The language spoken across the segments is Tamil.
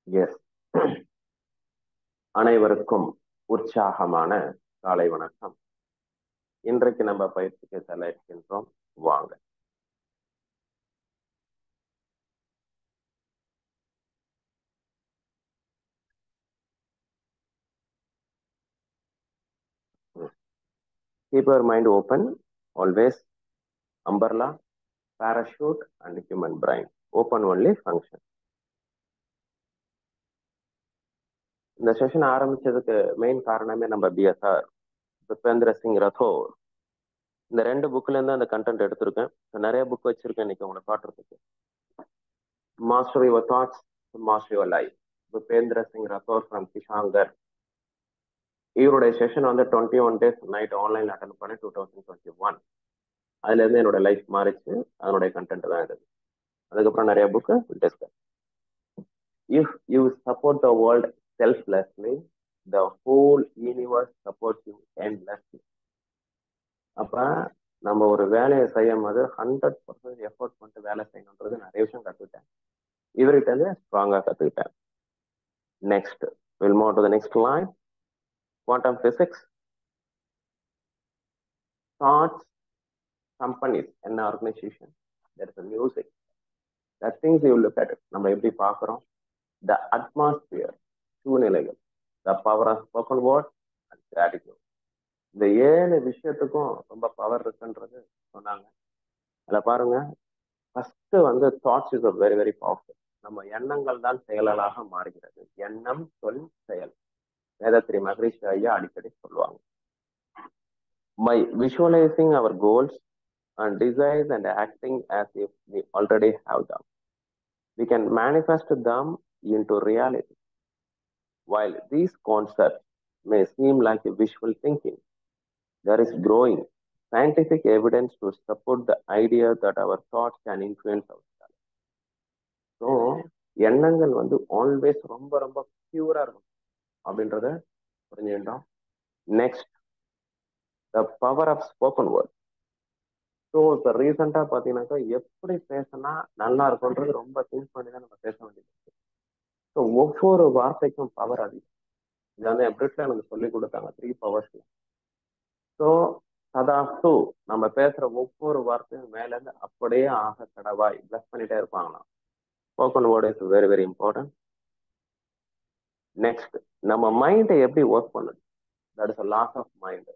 எஸ் அனைவருக்கும் உற்சாகமான காலை வணக்கம் இன்றைக்கு நம்ம பயிற்சிக்கு செல்ல இருக்கின்றோம் வாங்க keep your mind open always umbrella parachute and human brain open only function இந்த செஷன் ஆரம்பிச்சதுக்கு மெயின் காரணமே நம்ம பிஎஸ்ஆர் புபேந்திர சிங் ரத்தோர் இந்த ரெண்டு புக்ல இருந்து அந்த கண்டென்ட் எடுத்திருக்கேன் நிறைய புக் வச்சிருக்கேன் இன்னைக்கு உங்களுக்கு காட்டுறதுக்கு master your thoughts master your life Bhupendra Singh Rathore from Kishangarh இவருடைய செஷன் வந்து twenty one days night online attend பண்ணி டூ தௌசண்ட் டுவெண்ட்டி ஒன் அதுல இருந்து என்னோட லைஃப் மாறிச்சு அதனுடைய கண்டென்ட் தான் இது அதுக்கப்புறம் நிறைய book discuss if you support the world selflessly, the whole universe supports you endlessly. அப்ப நம்ம ஒரு வேலையை செய்யும் போது ஹண்ட்ரட் பர்சன்ட் எஃபோர்ட் பண்ணிட்டு வேலை செய்யணுன்றது நிறைய விஷயம் கத்துக்கிட்டேன் இவர்கிட்ட இருந்து ஸ்ட்ராங்கா கத்துக்கிட்டேன் next will move to the next line quantum physics thoughts companies என்ன organisation there is music that things you look at நம்ம எப்படி பார்க்குறோம் த அட்மாஸ்பியர் சூழ்நிலைகள் the power of spoken word and gratitude இந்த ஏழு விஷயத்துக்கும் ரொம்ப பவர் இருக்குன்றது சொன்னாங்க அதில் பாருங்க ஃபர்ஸ்ட் வந்து thoughts is a very very powerful நம்ம எண்ணங்கள் தான் செயலாக மாறுகிறது எண்ணம் சொல் செயல் வேதத்திரி மகரிஷி ஐயா அடிக்கடி சொல்லுவாங்க my visualising our goals and desires and acting as if we already have them we can manifest them into reality While these concepts may seem like a wishful thinking, there is growing scientific evidence to support the idea that our thoughts can influence our life. So எண்ணங்கள் வந்து ஆல்வேஸ் ரொம்ப ரொம்ப பியூரா இருக்கும் அப்படின்றத புரிஞ்சுக்கிட்டோம் next the power of spoken word so இப்போ ரீசெண்டாக பார்த்தீங்கன்னாக்கா எப்படி பேசினா நல்லா இருக்கும்ன்றது ரொம்ப திங்க் பண்ணி தான் நம்ம பேச வேண்டியது ஸோ ஒவ்வொரு வார்த்தைக்கும் பவர் அதிகம் இது வந்து எப்ரிட்ல எனக்கு சொல்லி கொடுத்தாங்க த்ரீ பவர்ஸ்ல ஸோ சதாஸ்து நம்ம பேசுற ஒவ்வொரு வார்த்தையும் மேல இருந்து அப்படியே ஆக கடவாய் பிளஸ் பண்ணிட்டே இருப்பாங்களாம் spoken word is very very important next நம்ம மைண்டை எப்படி ஒர்க் பண்ணுது that is a law of mind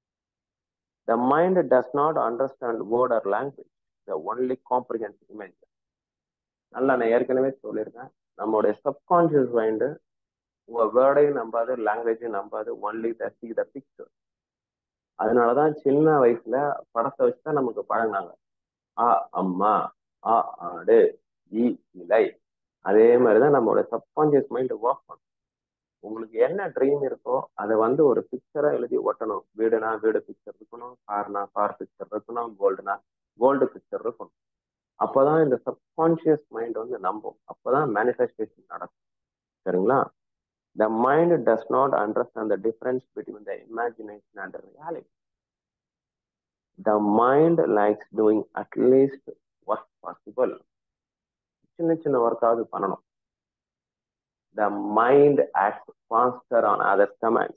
the mind does not understand word or language the only comprehends image நல்லா நான் ஏற்கனவே சொல்லியிருக்கேன் நம்மளுடைய சப்கான்சியஸ் மைண்டு உங்க வேர்டையும் நம்பாது லாங்குவேஜையும் நம்பாது only the see the picture அதனாலதான் சின்ன வயசுல படத்தை வச்சுதான் நமக்கு பழகினாங்க ஆ அம்மா ஆ ஆடு இ இலை அதே மாதிரிதான் நம்மளோட சப்கான்சியஸ் மைண்ட் ஒர்க் பண்ணும் உங்களுக்கு என்ன ட்ரீம் இருக்கோ அதை வந்து ஒரு பிக்சரா எழுதி ஒட்டணும் வீடுனா வீடு பிக்சர் இருக்கணும் கார்னா கார் பிக்சர் இருக்கணும் கோல்டுனா கோல்டு பிக்சர் இருக்கணும் அப்போதான் இந்த சப்கான்சியஸ் மைண்ட் வந்து நம்பும் அப்போதான் மேனிஃபெஸ்டேஷன் நடக்கும் சரிங்களா the mind does not understand the difference between the imagination and reality the mind likes doing at least work possible சின்ன சின்ன ஒர்க்காவது பண்ணணும் the mind act faster on other comments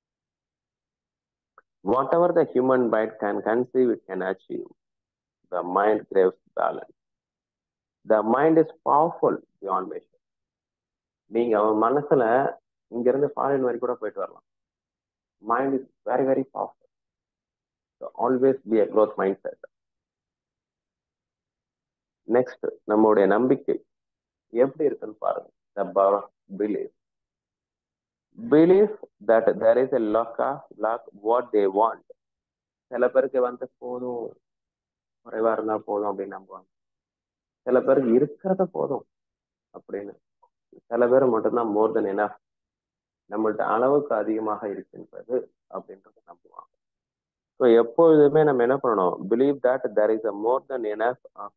whatever the human mind can conceive it can achieve the mind craves balance. The mind is powerful beyond measure. நீங்க அவன் மனசுல இங்க இருந்து ஃபாரின் வரைக்கும் கூட போயிட்டு வரலாம் mind is very very powerful always be a growth mindset next நம்மளுடைய நம்பிக்கை எப்படி இருக்குன்னு பாருங்க the power belief belief that there is a lack of lack what they want சில பேருக்கு வந்து போதும் குறைவா இருந்தா போதும் அப்படின்னு நம்புவாங்க சில பேருக்கு இருக்கிறத போதும் அப்படின்னு சில பேர் மட்டும்தான் மோர் தென் என்ன நம்மள்ட்ட அளவுக்கு அதிகமாக இருக்கின்றது அப்படின்றத நம்புவாங்க ஸோ எப்பொழுதுமே நம்ம என்ன பண்ணணும் believe that there is a more than enough of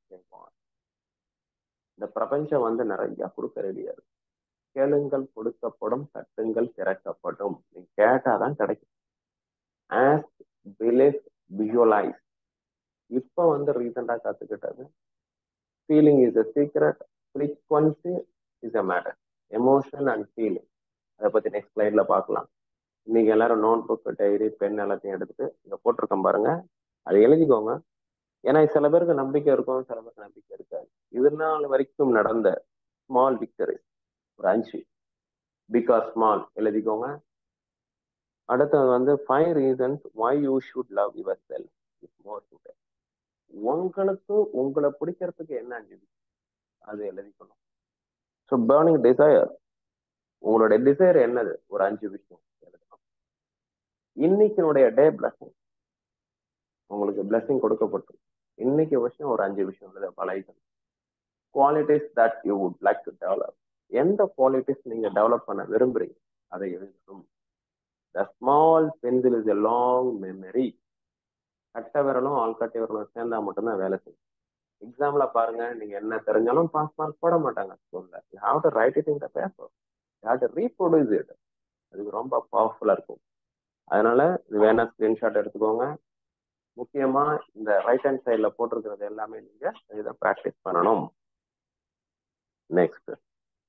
இந்த பிரபஞ்சம் வந்து நிறைய கொடுக்க ரெடியா இருக்கு கேளுங்கள் கொடுக்கப்படும் தட்டுங்கள் திறக்கப்படும் நீங்க கேட்டாதான் கிடைக்கும் ஆஸ் பிலீவ் விஜுவலைஸ் இப்போ வந்து ரீசெண்டாக கற்றுக்கிட்டது feeling is a secret frequency is a matter emotion and feeling அதை பத்தி நெக்ஸ்ட் ஸ்லைட்ல பார்க்கலாம் இன்னைக்கு எல்லாரும் நோட் புக் டைரி பென் எல்லாத்தையும் எடுத்துட்டு இங்க போட்டிருக்கேன் பாருங்க அதை எழுதிக்கோங்க ஏன்னா சில பேருக்கு நம்பிக்கை இருக்கும் சில பேருக்கு நம்பிக்கை இருக்காது இது நாள் வரைக்கும் நடந்த ஸ்மால் விக்டரி ஒரு அஞ்சு பிகாஸ் ஸ்மால் எழுதிக்கோங்க அடுத்தது வந்து five reasons why you should love yourself is more உங்களுக்கு உங்களை பிடிக்கிறதுக்கு என்ன அஞ்சு அது எழுதிக்கணும் ஸோ பேர்னிங் டிசையர் உங்களுடைய டிசைர் என்னது ஒரு அஞ்சு விஷயம் எழுதணும் இன்னைக்கினுடைய டே பிளஸிங் உங்களுக்கு பிளஸிங் கொடுக்கப்பட்டு இன்னைக்கு விஷயம் ஒரு அஞ்சு விஷயம் எழுத பழகிக்கணும் qualities that you would like to develop எந்த குவாலிட்டிஸ் நீங்க டெவலப் பண்ண விரும்புறீங்க அதை எழுதணும் the small pencil is a long memory கட்ட விரலும் ஆள்கட்டை விரலும் சேர்ந்தா மட்டும்தான் வேலை செய்யும் எக்ஸாம்ல பாருங்க நீங்க என்ன தெரிஞ்சாலும் பாஸ் மார்க் போட மாட்டாங்க ஸ்கூல்ல you have to write it in the paper you have to reproduce it அதுக்கு ரொம்ப பவர்ஃபுல்லா இருக்கும் அதனால இது வேணா ஸ்கிரீன்ஷாட் எடுத்துக்கோங்க முக்கியமா இந்த ரைட் ஹேண்ட் சைட்ல போட்டிருக்கிறது எல்லாமே நீங்க இதை ப்ராக்டிஸ் பண்ணணும் next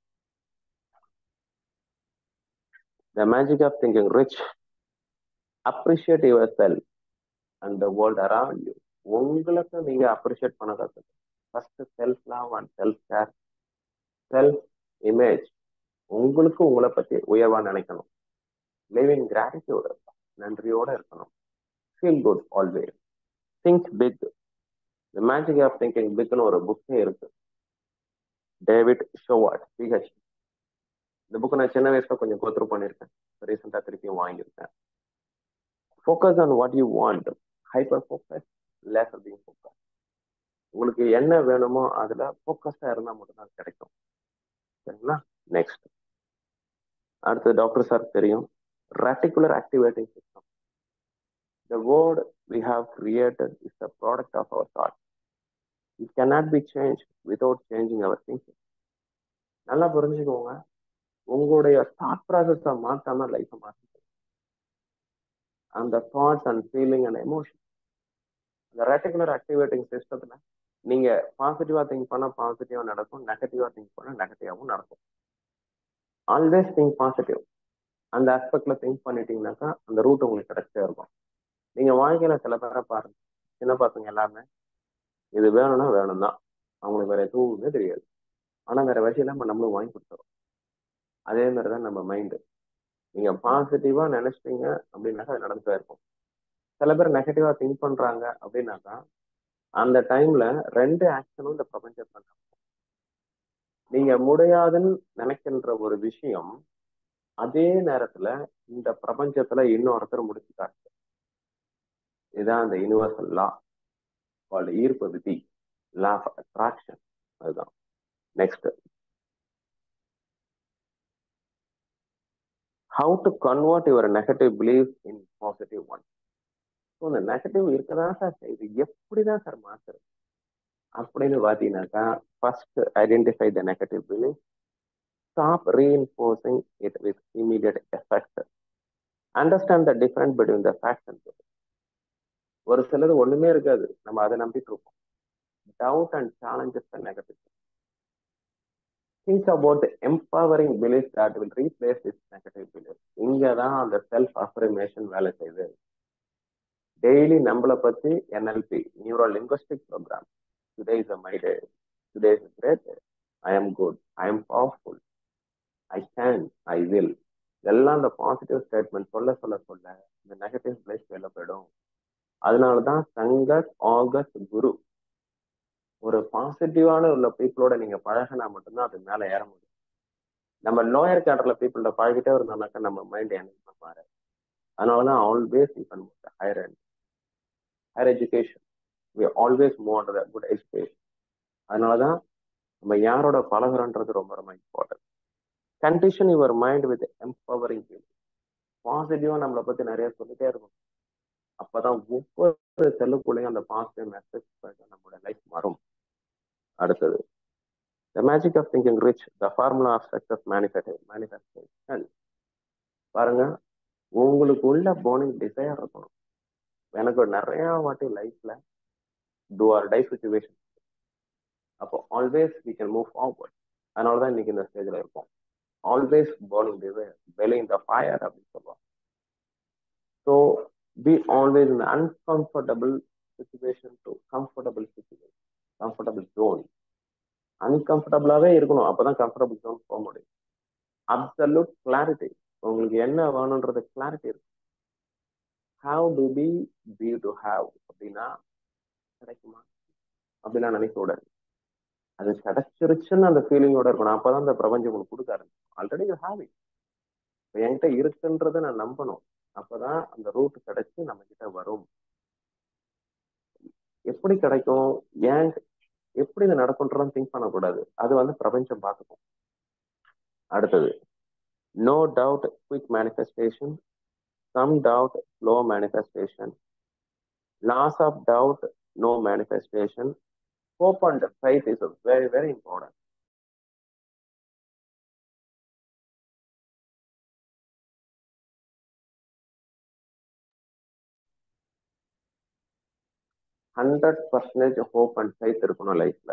the magic of thinking rich appreciate yourself and the world around you உங்களுக்கு நீங்க அப்ரிஷியேட் பண்ண கற்றுக்கணும் first self love and self care self image உங்களுக்கு உங்களை பத்தி உயர்வா நினைக்கணும் லிவிங் கிராட்டிடியூட் நன்றியோட இருக்கணும் feel good always think big the magic of thinking பிக்னு ஒரு புக்கே இருக்கு டேவிட் ஷோவாட் பிஹெச் இந்த புக்கை நான் சின்ன வயசுல கொஞ்சம் கோத்ரூ பண்ணியிருக்கேன் ரீசெண்டாக திருப்பியும் வாங்கியிருக்கேன் focus on what you want hyper focus lace being focus உங்களுக்கு என்ன வேணுமோ அதுல ஃபோக்கஸா இருந்தா மட்டும்தான் கிடைக்கும் சரிங்களா நெக்ஸ்ட் அடுத்து டாக்டர் சார் தெரியும் reticular activating system the word we have created is the product of our thought it cannot be change without changing our thinking நல்லா புரிஞ்சுக்கோங்க உங்களுடைய தாட் ப்ராசஸை மாத்தாம லைஃப்பை மாற்றி அந்த thoughts and feeling and emotion அந்த ரெட்டிகுலர் ஆக்டிவேட்டிங் சிஸ்டத்துல நீங்க பாசிட்டிவா திங்க் பண்ணா பாசிட்டிவா நடக்கும் நெகட்டிவா திங்க் பண்ணா நெகட்டிவாவும் நடக்கும் ஆல்வேஸ் திங்க் பாசிட்டிவ் அந்த ஆஸ்பெக்ட்ல திங்க் பண்ணிட்டீங்கன்னாக்கா அந்த ரூட் உங்களுக்கு கிடைச்சே இருக்கும் நீங்க வாழ்க்கையில சில பேரை பாருங்க சின்ன பசங்க எல்லாமே இது வேணும்னா வேணும் தான் அவங்களுக்கு வேற எதுவுமே தெரியாது ஆனா வேற வழியில நம்ம நம்மளும் வாங்கி கொடுத்துறோம் அதே மாதிரிதான் நம்ம மைண்டு நீங்க பாசிட்டிவா நினைச்சிட்டீங்க அப்படின்னாக்கா அது நடந்துட்டே இருக்கும் சில பேர் நெகட்டிவா திங்க் பண்றாங்க அப்படின்னாக்கா அந்த டைம்ல ரெண்டு ஆக்ஷனும் இந்த பிரபஞ்சத்துல நீங்க முடியாதுன்னு நினைக்கின்ற ஒரு விஷயம் அதே நேரத்துல இந்த பிரபஞ்சத்துல இன்னொருத்தர் முடிச்சு காட்டு இதுதான் அந்த யூனிவர்சல் லா கால்டு ஈர்ப்பு விதி லா ஆஃப் அட்ராக்ஷன் அதுதான் next how to convert your negative belief in positive one so இந்த நெகட்டிவ் இருக்கதான் சார் இது எப்படிதான் சார் மாத்துறது அப்படின்னு பார்த்தீங்கன்னாக்கா first identify the negative belief stop reinforcing it with immediate effect understand the difference between the fact and ஒரு சிலது ஒண்ணுமே இருக்காது நம்ம அதை நம்பிட்டு இருப்போம் doubt and challenges the negative think about empowering belief that will replace this negative belief இங்கே தான் அந்த செல்ஃப் அஃபர்மேஷன் வேலை செய்யுது டெய்லி நம்மளை பத்தி NLP neuro linguistic program today is my day today is great I am good I am powerful I can I will இதெல்லாம் அந்த பாசிட்டிவ் ஸ்டேட்மெண்ட் சொல்ல சொல்ல சொல்ல இந்த நெகட்டிவ் பிளேஸ் வெளில போயிடும் அதனால தான் சங்கத் ஆகஸ்ட் குரு ஒரு பாசிட்டிவான உள்ள பீப்புளோட நீங்க பழகினா மட்டும்தான் அது மேல ஏற முடியும் நம்ம லோயர் கேட்டர்ல பீப்புள்கிட்ட பழகிட்டே இருந்தோம்னாக்கா நம்ம மைண்ட் என்ன மாற அதனாலதான் ஆல்வேஸ் இப்போ higher and higher education we always move on the good education அதனாலதான் நம்ம யாரோட பழகுறோன்றது ரொம்ப ரொம்ப important condition your mind with empowering feel பாசிட்டிவா நம்மளை பத்தி நிறைய சொல்லிட்டே இருக்கும் அப்பதான் ஒவ்வொரு செல்லுக்குள்ளேயும் அந்த பாசிட்டிவ் மெசேஜ் நம்மளோட லைஃப் மாறும் அடுத்தது the magic of thinking rich the formula of success manifesting manifestation பாருங்க உங்களுக்கு உள்ள போனிங் டிசைர் இருக்கணும் எனக்கு நிறைய வாட்டி லைஃப்ல டூ ஆர் டை சுச்சுவேஷன் அப்போ always we can move forward அதனால தான் இன்னைக்கு இந்த ஸ்டேஜில் இருப்போம் always burning belly in the fire அப்படின்னு சொல்லுவாங்க so be always in uncomfortable situation to comfortable situation comfortable zone அன்கம்ஃபர்டபுளாவே இருக்கணும் அப்பதான் கம்ஃபர்டபுள் ஜோன் போக முடியும் அப்சல்யூட் கிளாரிட்டி உங்களுக்கு என்ன வேணும்ன்றது கிளாரிட்டி இருக்கு have to be be to have அப்படின்னா கிடைக்குமா அப்படிலாம் நினைக்க கூடாது அது கிடைச்சிருச்சுன்னு அந்த ஃபீலிங்கோட இருக்கணும் அப்பதான் அந்த பிரபஞ்சம் உங்களுக்கு கொடுக்க ஆரம்பிக்கும் ஆல்ரெடி யூ ஹாவ் இட் இப்போ என்கிட்ட இருக்குன்றதை நான் நம்பணும் அப்பதான் அந்த ரூட் கிடைச்சு நம்ம கிட்ட வரும் எப்படி கிடைக்கும் ஏன் எப்படி இது நடக்கும்ன்றதும் திங்க் பண்ணக்கூடாது அது வந்து பிரபஞ்சம் பார்த்துக்கும் அடுத்தது no doubt quick manifestation some doubt slow manifestation lots of doubt no manifestation hope and faith is very very important hundred percentage hope and faith இருக்கணும் லைஃப்ல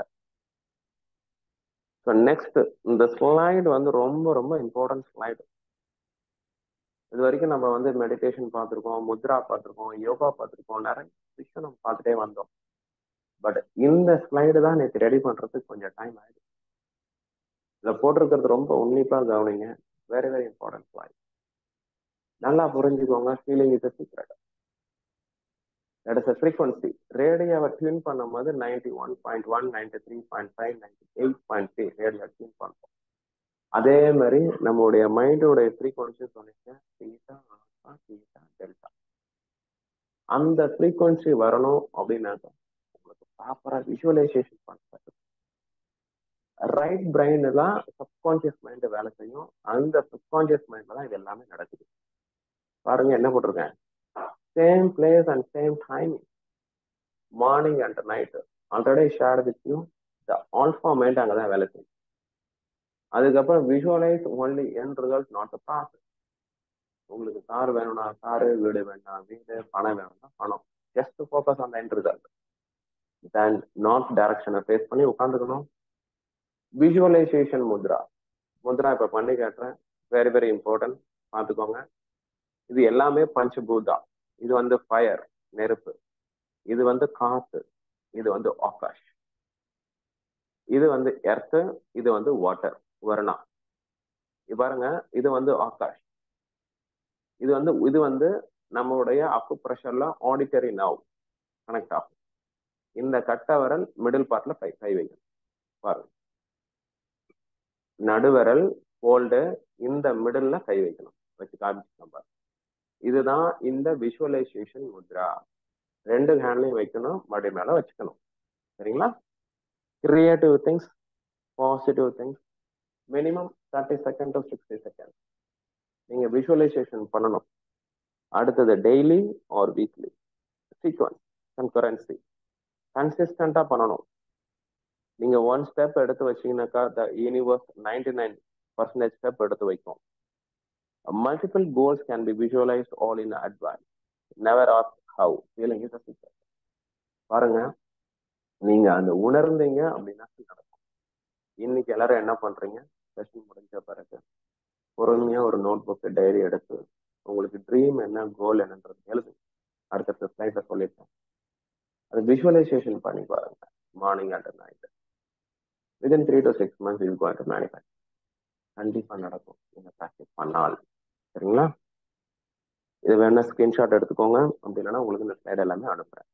ஸோ நெக்ஸ்ட் இந்த ஸ்லைடு வந்து ரொம்ப ரொம்ப இம்பார்ட்டன்ட் ஸ்லைடு இது வரைக்கும் நம்ம வந்து மெடிடேஷன் பார்த்துருக்கோம் முத்ரா பார்த்துருக்கோம் யோகா பார்த்துருக்கோம் நிறைய விஷயம் நம்ம பார்த்துட்டே வந்தோம் பட் இந்த ஸ்லைடு தான் நேற்று ரெடி பண்றதுக்கு கொஞ்சம் டைம் ஆயிடுச்சு இதில் போட்டிருக்கிறது ரொம்ப உன்னிப்பா கவனிங்க வெரி வெரி இம்பார்ட்டன்ட் ஸ்லைட் நல்லா புரிஞ்சுக்கோங்க feeling is secret that is a frequency ரேடியோவை டியூன் பண்ணும்போது ninety one point one ninety three point five ninety eight point three radio tune பண்ணுறோம் அதே மாதிரி நம்மளுடைய மைண்டோடைய ஃப்ரீக்வன்சி சொன்னீங்க தீட்டா ஆல்ஃபா தீட்டா டெல்டா அந்த ஃப்ரீக்வன்சி வரணும் அப்படின்னாக்க உங்களுக்கு ப்ராப்பரா விஷுவலைசேஷன் பண்ணுறது ரைட் பிரெயின் தான் சப்கான்சியஸ் மைண்ட் வேலை செய்யும் அந்த சப்கான்சியஸ் மைண்ட்ல தான் இது எல்லாமே நடக்குது பாருங்க என்ன போட்டிருக்கேன் same place and same timing morning and night already share with you the alpha mind அங்கே தான் வேலை செய்யும் அதுக்கப்புறம் visualise only end result not the process உங்களுக்கு கார் வேணும்னா காரு வீடு வேணும்னா வீடு பணம் வேணும்னா பணம் just focus on the end result then north டைரக்ஷனை ஃபேஸ் பண்ணி உட்காந்துக்கணும் விஷுவலைசேஷன் முத்ரா முத்ரா இப்போ பண்ணி காட்டுறேன் வெரி வெரி இம்பார்ட்டன்ட் பார்த்துக்கோங்க இது எல்லாமே பஞ்சபூதா இது வந்து ஃபயர் நெருப்பு இது வந்து காத்து இது வந்து ஆகாஷ் இது வந்து எர்த்து இது வந்து வாட்டர் வர்ணா பாருங்க இது வந்து ஆகாஷ் இது வந்து இது வந்து நம்மளுடைய அப்பு ப்ரெஷர்ல ஆடிட்டரி நவ் கனெக்ட் ஆகும் இந்த கட்ட விரல் மிடில் பார்ட்ல கை கை வைக்கணும் பாருங்க நடுவிரல் ஹோல்டு இந்த மிடில்ல கை வைக்கணும் வச்சு காமிச்சு பாருங்க இதுதான் இந்த விஷுவலைசேஷன் முத்ரா ரெண்டு ஹேண்ட்லையும் வைக்கணும் மடி மேல வச்சுக்கணும் சரிங்களா creative things positive things minimum thirty second to sixty second நீங்க விஷுவலைசேஷன் பண்ணணும் அடுத்தது daily or weekly sequence concurrency கன்சிஸ்டண்டா பண்ணணும் நீங்க ஒன் ஸ்டெப் எடுத்து வச்சீங்கன்னாக்கா the universe ninety nine percentage step எடுத்து வைக்கும் multiple goals can be visualised all in advance never or how feeling is secret பாருங்க நீங்க அந்த உணர்ந்தீங்க அப்படின்னா நடக்கும் இன்னைக்கு எல்லாரும் என்ன பண்றீங்க செஷன் முடிஞ்ச பிறகு பொறுமையா ஒரு நோட் புக்கு டைரி எடுத்து உங்களுக்கு ட்ரீம் என்ன கோல் என்னன்றது எழுது அடுத்த ஸ்லைட்ல சொல்லியிருக்கேன் அது விஷுவலைசேஷன் பண்ணி பாருங்க morning and night within three to six months இது கோயின் டு மேனிஃபெக்ட் கண்டிப்பா நடக்கும் நீங்க ப்ராக்டிஸ் பண்ணால் சரிங்களா இது வேணா ஸ்கிரீன்ஷாட் எடுத்துக்கோங்க அப்படி இல்லைன்னா உங்களுக்கு இந்த ஸ்லைட் எல்லாமே அனுப்புறேன்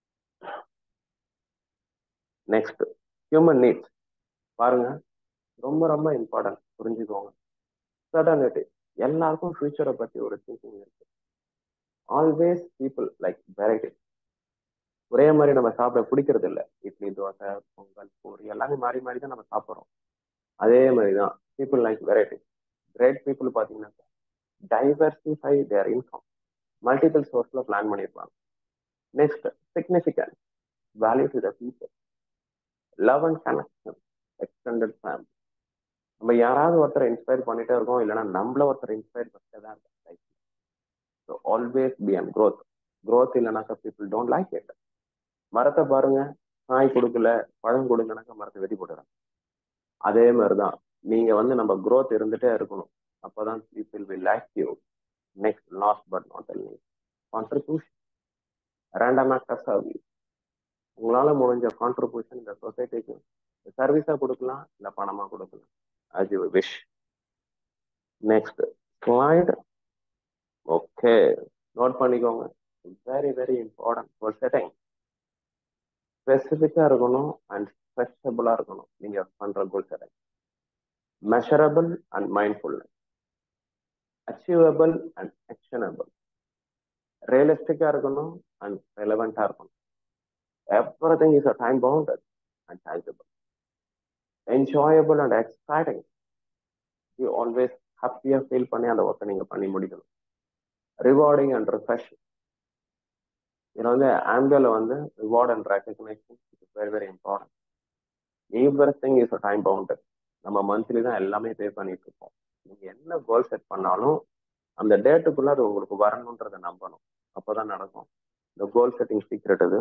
நெக்ஸ்ட் ஹியூமன் நீட்ஸ் பாருங்க ரொம்ப ரொம்ப இம்பார்ட்டன்ட் புரிஞ்சுக்கோங்க சர்டனிட்டி எல்லாருக்கும் ஃபியூச்சரை பத்தி ஒரு திங்கிங் இருக்கு ஆல்வேஸ் பீப்புள் லைக் வெரைட்டி ஒரே மாதிரி நம்ம சாப்பிட பிடிக்கிறது இல்லை இட்லி தோசை பொங்கல் பூரி எல்லாமே மாறி மாறி தான் நம்ம சாப்பிட்றோம் அதே மாதிரி தான் people like variety great people பார்த்தீங்கன்னா டைவர்சிஃபை தேர் இன்கம் மல்டிபிள் சோர்ஸ்ல பிளான் பண்ணியிருப்பாங்க next significance value to the people love and connection extended family நம்ம யாராவது ஒருத்தரை இன்ஸ்பயர் பண்ணிட்டே இருக்கோம் இல்லைன்னா நம்மள ஒருத்தர் இன்ஸ்பயர் பண்ணிட்டே தான் இருக்கோம் life so always be and growth growth இல்லைனாக்கா பீப்புள் டோன்ட் லைக் இட் மரத்தை பாருங்க காய் கொடுக்கல பழம் கொடுங்கனாக்கா மரத்தை வெட்டி போட்டுறாங்க அதே மாதிரிதான் நீங்க வந்து நம்ம growth இருந்துட்டே இருக்கணும் அப்பதான் people will like you next last but not the least contribution random act of service உங்களால முடிஞ்ச கான்ட்ரிபியூஷன் இந்த சொசைட்டிக்கு சர்வீஸா கொடுக்கலாம் இல்ல பணமா கொடுக்கலாம் as you wish next slide okay note பண்ணிக்கோங்க வெரி வெரி இம்பார்ட்டன்ட் ஒரு செட்டிங் ஸ்பெசிஃபிக்கா இருக்கணும் அண்ட் ஸ்ட்ரெச்சபிளா இருக்கணும் நீங்க பண்ற goal setting measurable and mindfulness achievable and actionable ரியலிஸ்டிக்கா இருக்கணும் அண்ட் ரெலவெண்டா இருக்கணும் everything is a time bounded and tangible enjoyable and exciting you always ஹாப்பியா ஃபீல் பண்ணி அந்த ஒர்க்கை நீங்க பண்ணி முடிக்கணும் ரிவார்டிங் அண்ட் ரிஃப்ரெஷ் இதுல வந்து ஆம்பியர்ல வந்து reward and recognition is very very important everything is a time bounded நம்ம மந்த்லி தான் எல்லாமே பே பண்ணிட்டு இருக்கோம் நீங்க என்ன கோல் செட் பண்ணாலும் அந்த டேட்டுக்குள்ள அது உங்களுக்கு வரணுன்றதை நம்பணும் அப்பதான் நடக்கும் இந்த கோல் செட்டிங் சீக்ரெட் இது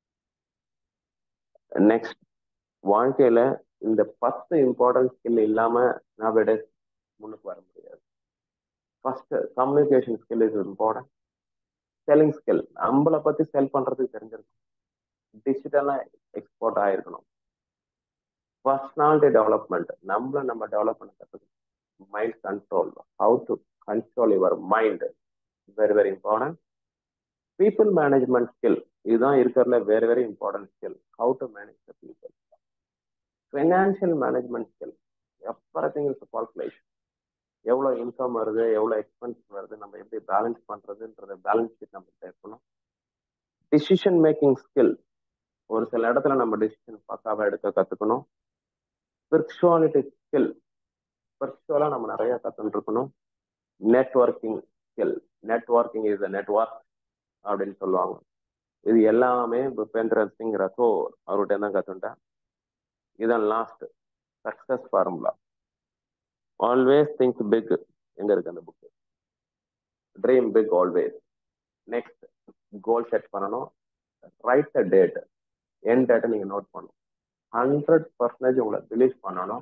நெக்ஸ்ட் வாழ்க்கையில இந்த பத்து இம்பார்ட்டன்ட் ஸ்கில் இல்லாம nowadays முன்னுக்கு வர முடியாது first communication skill is important selling skill நம்மளை பத்தி செல் பண்றதுக்கு தெரிஞ்சிருக்கும் டிஜிட்டலா எக்ஸ்போர்ட் ஆயிருக்கணும் பர்சனாலிட்டி டெவலப்மெண்ட் நம்மள நம்ம டெவலப் பண்ண கற்றுக்கணும் mind control how to control your mind very very important people management skill இதுதான் இருக்கிறதுல very very important skill how to manage the people financial management skill everything is calculation எவ்வளோ இன்கம் வருது எவ்வளோ எக்ஸ்பென்ஸ் வருது நம்ம எப்படி பேலன்ஸ் பண்றதுன்றத பேலன்ஸ் ஷீட் நம்ம இருக்கணும் டிசிஷன் மேக்கிங் ஸ்கில் ஒரு சில இடத்துல நம்ம டிசிஷன் பக்காவா எடுக்க கத்துக்கணும் ஸ்பிரிச்சுவாலிட்டி ஸ்கில் ஸ்பிரிச்சுவலா நம்ம நிறைய கத்துட்டு இருக்கணும் networking skill networking is network அப்படின்னு சொல்லுவாங்க இது எல்லாமே புபேந்திர சிங் ரத்தோர் அவர்கிட்ட தான் கத்துட்டேன் இதான் last success formula always think big எங்க இருக்கு அந்த book dream big always next goal set பண்ணணும் ரைட் த டேட் என் டேட்டை நீங்க நோட் பண்ணணும் ஹண்ட்ரட் பர்சன்டேஜ் உங்களை பிலீவ் பண்ணணும்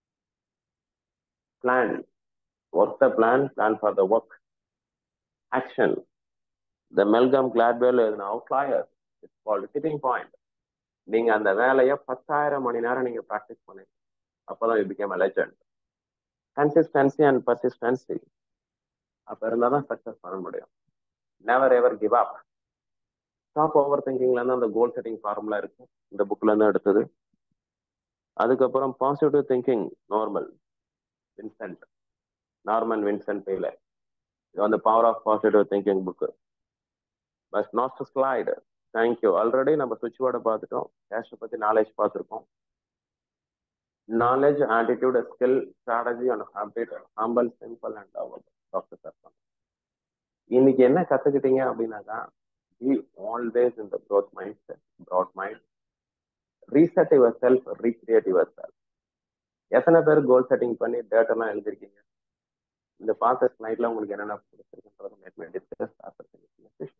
plan work the plan plan for the work action the Malcolm Gladwell எழுதின outlier it's called sitting point நீங்க அந்த வேலையை பத்தாயிரம் மணி நேரம் நீங்க ப்ராக்டிஸ் பண்ணுங்க அப்பதான் you become a legend consistency and persistency அப்ப இருந்தால் தான் சக்சஸ் பண்ண முடியும் never ever give up stop over திங்கிங்ல இருந்து அந்த கோல் செட்டிங் ஃபார்முலா இருக்கு இந்த புக்ல இருந்து எடுத்தது அதுக்கப்புறம் positive thinking normal Vincent Norman Vincent Peale இது வந்து power of positive thinking book பஸ் நாட் ஸ்லைடு தேங்க்யூ ஆல்ரெடி நம்ம சுவிட்ச் போர்டை பார்த்துட்டோம் கேஷை பத்தி நாலேஜ் பார்த்துருக்கோம் knowledge attitude skill strategy and habit humble simple and doctor sir இன்னைக்கு என்ன கத்துக்கிட்டீங்க அப்படின்னாக்கா be always in the growth mindset broad mind reset yourself recreate yourself எத்தனை பேர் கோல் செட்டிங் பண்ணி டேட்டெல்லாம் எழுதிருக்கீங்க இந்த பார்த்த ஸ்லைட்ல உங்களுக்கு என்னென்ன பிடிச்சிருக்குன்றது டிஸ்கஸ்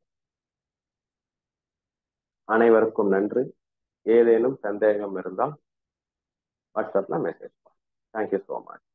அனைவருக்கும் நன்றி ஏதேனும் சந்தேகம் இருந்தால் வாட்ஸ்அப்ல மெசேஜ் தேங்க்யூ ஸோ மச்